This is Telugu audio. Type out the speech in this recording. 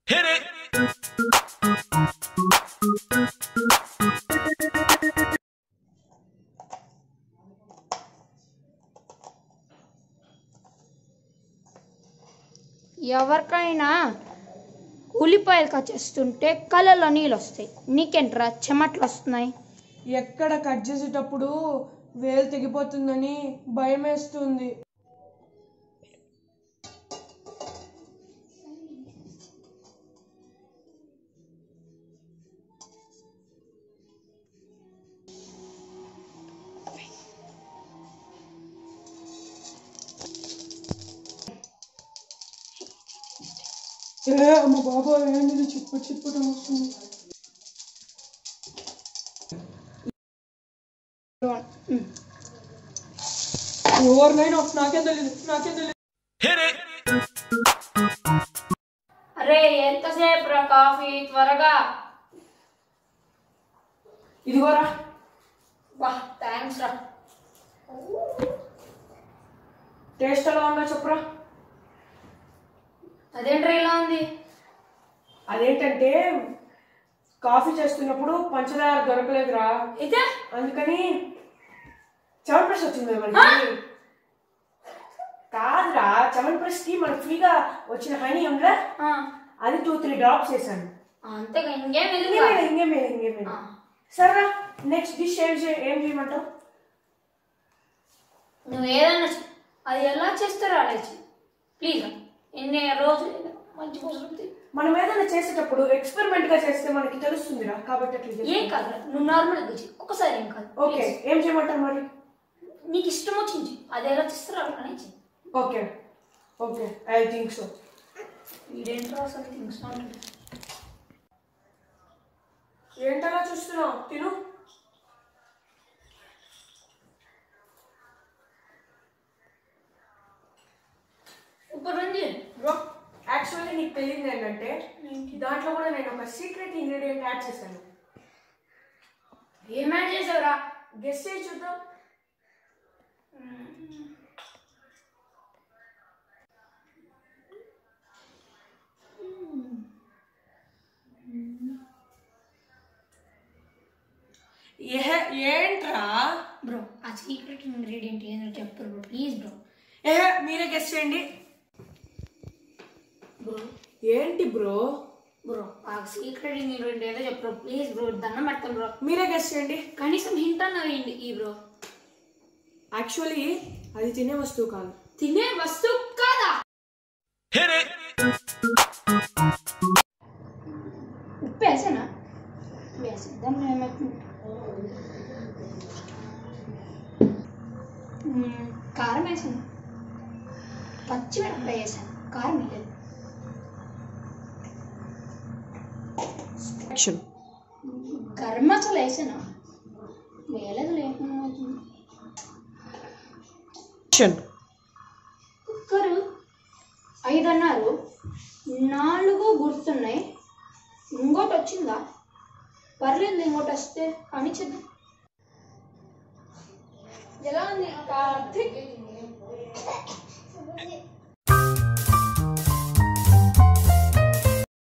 Hit it! ఎవరికైనా ఉల్లిపాయలు కట్ చేస్తుంటే కళ్ళలో నీళ్ళు వస్తాయి నీకేంట్రా చెమట్లు వస్తున్నాయి ఎక్కడ కట్ చేసేటప్పుడు వేలు తెగిపోతుందని భయం వేస్తుంది ఏ అమ్మ బాబా ఏంటిది చిప్పు చిప్పుటం వస్తుంది ఎవరినైనా నాకేం తెలియదు నాకేం తెలియదు Hit it! అరే ఎంతసేపు రా కాఫీ త్వరగా ఇదిగోరా వా థ్యాంక్స్ రా టేస్ట్ ఎలా ఉందో చెప్పురా అదేంట్రా ఇలా ఉంది అదేంటంటే కాఫీ చేస్తున్నప్పుడు పంచదార దొరకలేదురా ఇదే అందుకని చవన్ ప్రెస్ వచ్చింది కదా మనకి కాదురా చవన్ ప్రెస్ కి మనకి ఫ్రీగా వచ్చిన హనీ ఉందా ఆ, అది టూ త్రీ డ్రాప్స్ వేసాను అంతేగా ఇంకేం ఇంకేం లేదు లేదు, ఇంకేం లేదు, ఇంకేం లేదు. సరేరా నెక్స్ట్ డిష్ ఏం చే- ఏం చేయమంటావు నువ్వు ఏదైనా చెయ్. అది ఎలా చేస్తారో అలా చెయ్యి ప్లీజ్ ఎన్ని రోజులు మంచి వస్తుంది మనం ఏదైనా చేసేటప్పుడు ఎక్స్పెరిమెంట్ గా చేస్తే మనకి తెలుస్తుందిరా కాబట్టి అట్లా చేస్తాం. ఏం కాదు నువ్వు నార్మల్గా చెయ్యి ఒక్కసారి ఏం కాదు ఓకే ఏం చేయమంటారు మరి నీకు ఇష్టం వచ్చింది చెయ్యి. అది ఎలా చేస్తారో అలానే చెయ్యి okay okay I think so వీడేంట్రా అసలు థింగ్స్ ఏంటలా చూస్తున్నావు తిను సూపర్ ఉంది బ్రో యాక్చువల్లీ నీకు తెలియదు ఏంటంటే దాంట్లో కూడా నేను ఒక సీక్రెట్ ఇంగ్రీడియంట్ యాడ్ చేశాను ఏం యాడ్ చేసావురా గెస్ చేయి చూద్దాం ఏ ఏంట్రా బ్రో ఆ సీక్రెట్ ఇంగ్రీడియంట్ ఏంటో చెప్తారు బ్రో ప్లీజ్ బ్రో ఏ మీరే గెస్ చేయండి బ్రో ఏంటి బ్రో బ్రో ఆ సీక్రెట్ ఇంగ్రీడియంట్ ఏదో చెప్తారు ప్లీజ్ బ్రో దండం పెడతాను బ్రో మీరే గెస్ చేయండి కనీసం హింట్ అన్న వేయండి ఈ బ్రో యాక్చువల్లీ అది తినే వస్తువు కాదు తినే వస్తువు కాదా Hit it! ఉప్పు వేసానా వేసేద్దాం ఏమవుతుంది మ్మ్, కారం వేసాను పచ్చిమిరపకాయ వేసాను కారం వేయలేదు యాక్షన్ గరం మసాలా వేసాను వేయలేదు లేకుండా యాక్షన్ కుక్కరు ఐదు అన్నారు నాలుగు గుర్తున్నాయి ఇంకోటి వచ్చిందా పర్లేదు ఇంకోటి వస్తే అని చేద్దాం ఎలా ఉంది కార్తీక్